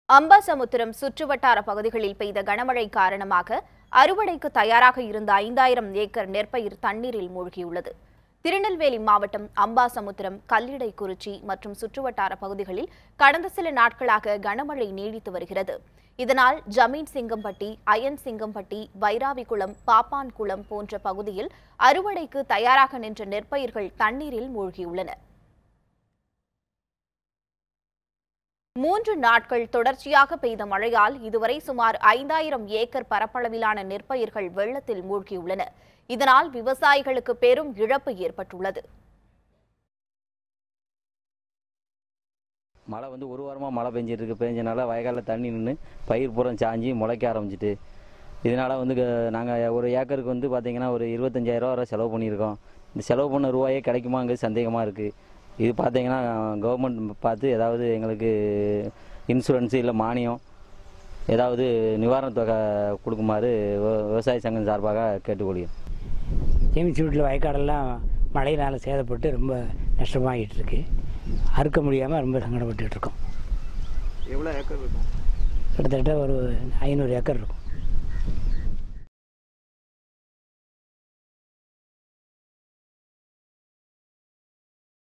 அம்பாசமுத்திரம் சுற்றுவட்டார பகுதிகளில் பெய்த கனமழை காரணமாக அறுவடைக்கு தயாராக இருந்த ஐந்தாயிரம் ஏக்கர் நெற்பயிர் தண்ணீரில் மூழ்கியுள்ளது திருநெல்வேலி மாவட்டம் அம்பாசமுத்திரம் கல்லிடைக்குறிச்சி மற்றும் சுற்றுவட்டார பகுதிகளில் கடந்த சில நாட்களாக கனமழை நீடித்து வருகிறது இதனால் ஜமீன் சிங்கம்பட்டி அயன் சிங்கம்பட்டி வைராவிகுளம் பாப்பான்குளம் போன்ற பகுதியில் அறுவடைக்கு தயாராக நின்ற நெற்பயிர்கள் தண்ணீரில் மூழ்கியுள்ளன மூன்று நாட்கள் தொடர்ச்சியாக பெய்த மழையால் இதுவரை சுமார் ஐந்தாயிரம் ஏக்கர் பரப்பளவிலான நெற்பயிர்கள் வெள்ளத்தில் மூழ்கியுள்ளன இதனால் விவசாயிகளுக்கு பெரும் இழப்பு ஏற்பட்டுள்ளது மழை வந்து ஒரு வாரமாக மழை பெஞ்சிட்டு இருக்கு பெஞ்சனால வயக்காலில் தண்ணி நின்று பயிர் பூரம் சாஞ்சி முளைக்க ஆரம்பிச்சிட்டு இதனால் வந்து நாங்கள் ஒரு ஏக்கருக்கு வந்து பார்த்திங்கன்னா ஒரு இருபத்தஞ்சாயிரரூவா வரை செலவு பண்ணியிருக்கோம் இந்த செலவு பண்ண ரூபாயே கிடைக்குமாங்கிறது சந்தேகமாக இருக்குது இது பார்த்தீங்கன்னா கவர்மெண்ட் பார்த்து ஏதாவது எங்களுக்கு இன்சூரன்ஸு இல்லை மானியம் ஏதாவது நிவாரணத் தொகை கொடுக்குமாறு விவ- விவசாய சங்கம் சார்பாக கேட்டுக்கொள்கிறேன் ஜேம்ஸ் வீட்டில் வயக்காடெல்லாம் மழையினால் சேதப்பட்டு ரொம்ப நஷ்டமாகிட்டு இருக்கு அறுக்க முடியாமல் ரொம்ப சங்கடப்பட்டுட்டு இருக்கோம் எவ்வளோ ஏக்கர் இருக்கும் கிட்டத்தட்ட ஒரு ஐநூறு ஏக்கர் இருக்கும்